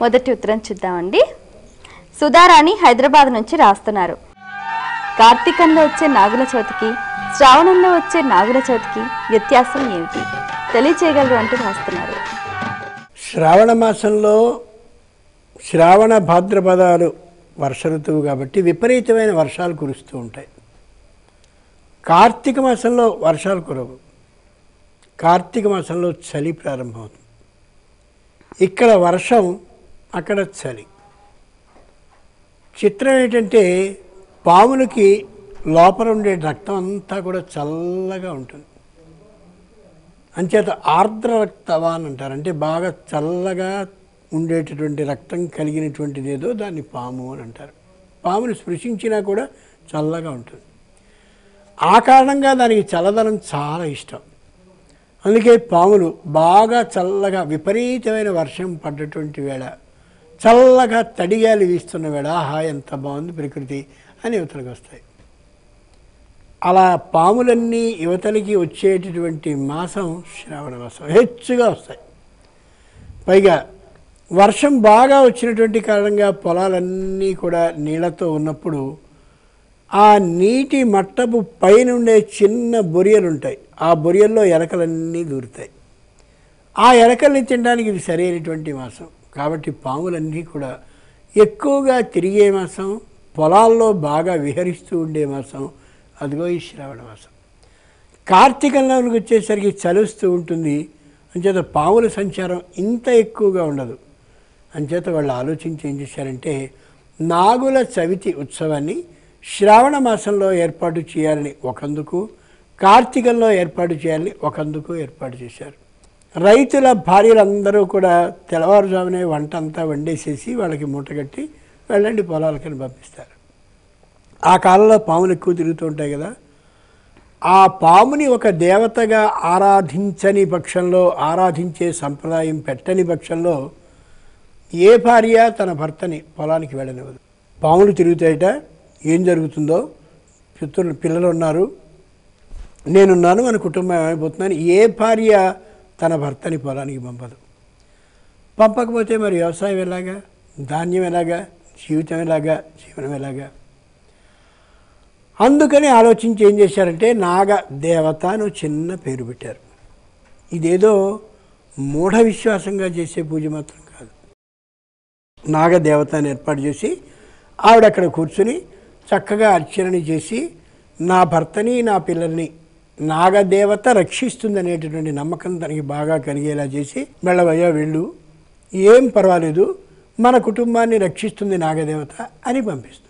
మొదటి ఉత్తరం చూద్దామండి సుధారాణి హైదరాబాద్ నుంచి రాస్తున్నారు కార్తీకంలో వచ్చే నాగుల చవితికి శ్రావణంలో వచ్చే నాగుల చవితికి వ్యత్యాసం ఏమిటి తెలియచేయగలరు అంటూ రాస్తున్నారు శ్రావణ మాసంలో శ్రావణ భాద్రపదాలు వర్ష ఋతువు కాబట్టి విపరీతమైన వర్షాలు కురుస్తూ ఉంటాయి కార్తీక మాసంలో వర్షాలు కురవు కార్తీక మాసంలో చలి ప్రారంభమవుతుంది ఇక్కడ వర్షం అక్కడ చలి చిత్రం ఏంటంటే పాములకి లోపల ఉండే రక్తం అంతా కూడా చల్లగా ఉంటుంది అంచేత ఆర్ద్ర రక్తవాన్ అంటారు అంటే బాగా చల్లగా ఉండేటటువంటి రక్తం కలిగినటువంటిది ఏదో దాన్ని పాము అని అంటారు పాముని స్పృశించినా కూడా చల్లగా ఉంటుంది ఆ కారణంగా దానికి చల్లదనం చాలా ఇష్టం అందుకే పాములు బాగా చల్లగా విపరీతమైన వర్షం పడ్డటువంటి వేళ చల్లగా తడిగాలి వీస్తున్న వేళ ఆహా ఎంత బాగుంది ప్రకృతి అని యువతలకు వస్తాయి అలా పాములన్నీ యువతలకి వచ్చేటటువంటి మాసం శ్రావణ మాసం హెచ్చుగా వస్తాయి పైగా వర్షం బాగా వచ్చినటువంటి కారణంగా పొలాలన్నీ కూడా నీళ్ళతో ఉన్నప్పుడు ఆ నీటి మట్టపు పైన ఉండే చిన్న బొరియలు ఉంటాయి ఆ బొరియల్లో ఎలకలన్నీ దూరుతాయి ఆ ఎలకల్ని తినడానికి ఇది సరైనటువంటి మాసం కాబట్టి పాములన్నీ కూడా ఎక్కువగా తిరిగే మాసం పొలాల్లో బాగా విహరిస్తూ ఉండే మాసం అదిగో ఈ శ్రావణ మాసం కార్తీకంలోకి వచ్చేసరికి చలుస్తూ ఉంటుంది అంచేత పాముల సంచారం ఇంత ఎక్కువగా ఉండదు అంచేత వాళ్ళు ఆలోచించి ఏం చేశారంటే నాగుల చవితి ఉత్సవాన్ని శ్రావణ మాసంలో ఏర్పాటు చేయాలని ఒకందుకు కార్తీకంలో ఏర్పాటు చేయాలని ఒకందుకు ఏర్పాటు చేశారు రైతుల భార్యలందరూ కూడా తెల్లవారుజామునే వంట అంతా వండేసేసి వాళ్ళకి మూటగట్టి వెళ్ళండి పొలాలకని పంపిస్తారు ఆ కాలంలో పాములు ఎక్కువ తిరుగుతూ ఉంటాయి కదా ఆ పాముని ఒక దేవతగా ఆరాధించని పక్షంలో ఆరాధించే సంప్రదాయం పెట్టని పక్షంలో ఏ భార్య తన భర్తని పొలానికి వెళ్ళనివ్వదు పాములు తిరుగుతాయట ఏం జరుగుతుందో పిత్రులు పిల్లలు ఉన్నారు నేనున్నాను మన కుటుంబం ఏమైపోతుందని ఏ భార్య తన భర్తని పొలానికి పంపదు పంపకపోతే మరి వ్యవసాయం ఎలాగా ధాన్యం ఎలాగా జీవితం ఎలాగా జీవనం ఎలాగా అందుకని ఆలోచించి ఏం చేశారంటే నాగ దేవత అని ఒక చిన్న పేరు పెట్టారు ఇదేదో మూఢ విశ్వాసంగా చేసే పూజ మాత్రం కాదు నాగదేవతని ఏర్పాటు చేసి ఆవిడ అక్కడ కూర్చుని చక్కగా అర్చనని చేసి నా భర్తని నా పిల్లల్ని నాగదేవత రక్షిస్తుంది అనేటటువంటి నమ్మకం తనకి బాగా కలిగేలా చేసి వెళ్ళవయ్యా వెళ్ళు ఏం పర్వాలేదు మన కుటుంబాన్ని రక్షిస్తుంది నాగదేవత అని పంపిస్తుంది